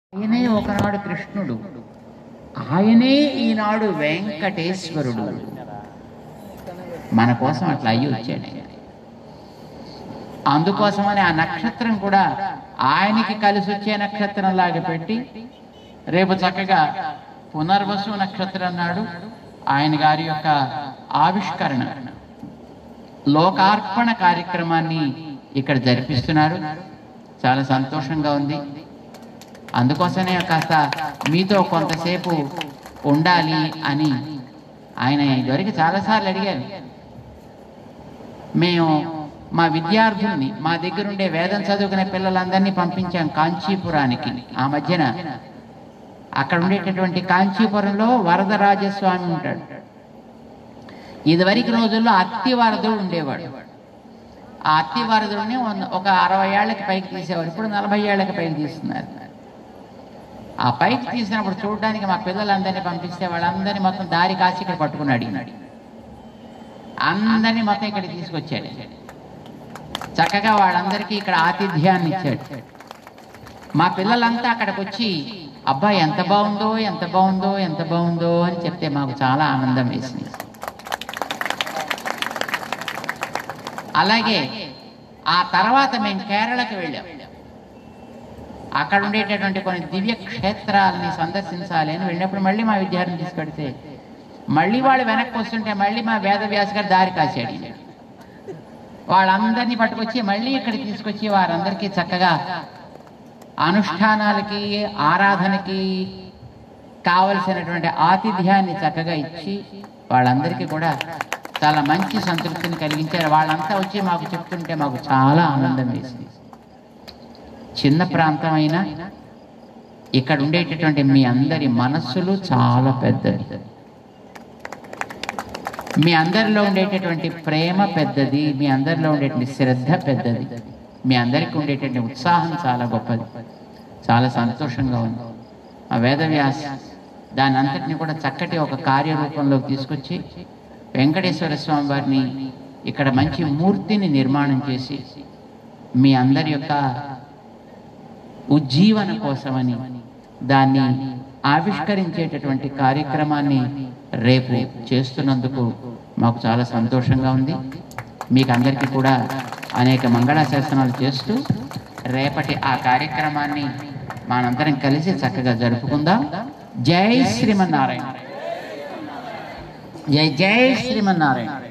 ఆయనే ఒకనాడు కృష్ణుడు ఆయనే ఈనాడు వెంకటేశ్వరుడు మన కోసం అట్లా అయ్యి వచ్చాడు ఆయన. అందుకోసమని ఆ నక్షత్రం కూడా ఆయనకి కలిసి వచ్చే నక్షత్రం లాగా పెట్టి రేపు చక్కగా పునర్వసు నక్షత్రం నాడు ఆయన గారి యొక్క ఆవిష్కరణ లోకార్పణ కార్యక్రమాన్ని ఇక్కడ జరిపిస్తున్నారు చాలా సంతోషంగా ఉంది అందుకోసమే కాస్త మీతో కొంతసేపు ఉండాలి అని ఆయన ఇదివరకు చాలాసార్లు అడిగారు మేము మా విద్యార్థుల్ని మా దగ్గర ఉండే వేదం చదువుకునే పిల్లలందరినీ పంపించాం కాంచీపురానికి ఆ మధ్యన అక్కడ ఉండేటటువంటి కాంచీపురంలో వరదరాజస్వామి ఉంటాడు ఇదివరకు రోజుల్లో అత్తి వరదుడు ఉండేవాడు ఆ అత్తి వరదుడిని వంద- ఒక అరవై ఏళ్ళకి పైకి తీసేవారు ఇప్పుడు నలభై ఏళ్ళకి పైకి తీస్తున్నారు ఆ పైకి తీసినప్పుడు చూడడానికి మా పిల్లలందరినీ పంపిస్తే వాళ్ళందరినీ మొత్తం దారి కాసి ఇక్కడ పట్టుకున్నాడు ఈయన. అందరినీ మొత్తం ఇక్కడికి తీసుకొచ్చాడు చక్కగా వాళ్ళందరికీ ఇక్కడ ఆతిథ్యాన్ని ఇచ్చాడు మా పిల్లలంతా అక్కడికి వచ్చి అబ్బా ఎంత బాగుందో ఎంత బాగుందో ఎంత బాగుందో అని చెప్తే మాకు చాలా ఆనందం వేసింది అలాగే ఆ తర్వాత మేము కేరళకి వెళ్ళాం అక్కడ ఉండేటటువంటి కొన్ని దివ్య క్షేత్రాలని సందర్శించాలి అని వెళ్ళినప్పుడు మళ్ళీ మా విద్యార్థిని తీసుకెడితే మళ్ళీ వాళ్ళు వెనక్కి వస్తుంటే మళ్ళీ మా వేదవ్యాస గారు దారి కాశాడు ఈయన. వాళ్ళందరినీ పట్టుకొచ్చి మళ్ళీ ఇక్కడికి తీసుకొచ్చి వారందరికీ చక్కగా అనుష్ఠానాలకి ఆరాధనకి కావలసినటువంటి ఆతిథ్యాన్ని చక్కగా ఇచ్చి వాళ్ళందరికీ కూడా చాలా మంచి సంతృప్తిని కలిగించారు వాళ్ళంతా వచ్చి మాకు చెప్తుంటే మాకు చాలా ఆనందం వేసింది చిన్న ప్రాంతం అయినా ఇక్కడ ఉండేటటువంటి మీ అందరి మనస్సులు చాలా పెద్దది మీ అందరిలో ఉండేటటువంటి ప్రేమ పెద్దది మీ అందరిలో ఉండేటువంటి శ్రద్ధ పెద్దది మీ అందరికీ ఉండేటటువంటి ఉత్సాహం చాలా గొప్పది చాలా సంతోషంగా ఉంది ఆ వేదవ్యాస్ దాని అంతటిని కూడా చక్కటి ఒక కార్యరూపంలోకి తీసుకొచ్చి వెంకటేశ్వర స్వామి వారిని ఇక్కడ మంచి మూర్తిని నిర్మాణం చేసి మీ అందరి యొక్క ఉజ్జీవన కోసమని దాన్ని ఆవిష్కరించేటటువంటి కార్యక్రమాన్ని రేపు చేస్తున్నందుకు మాకు చాలా సంతోషంగా ఉంది మీకు అందరికీ కూడా అనేక మంగళాశాసనాలు చేస్తూ రేపటి ఆ కార్యక్రమాన్ని మనందరం కలిసి చక్కగా జరుపుకుందాం జై శ్రీమన్నారాయణ జై జై శ్రీమన్నారాయణ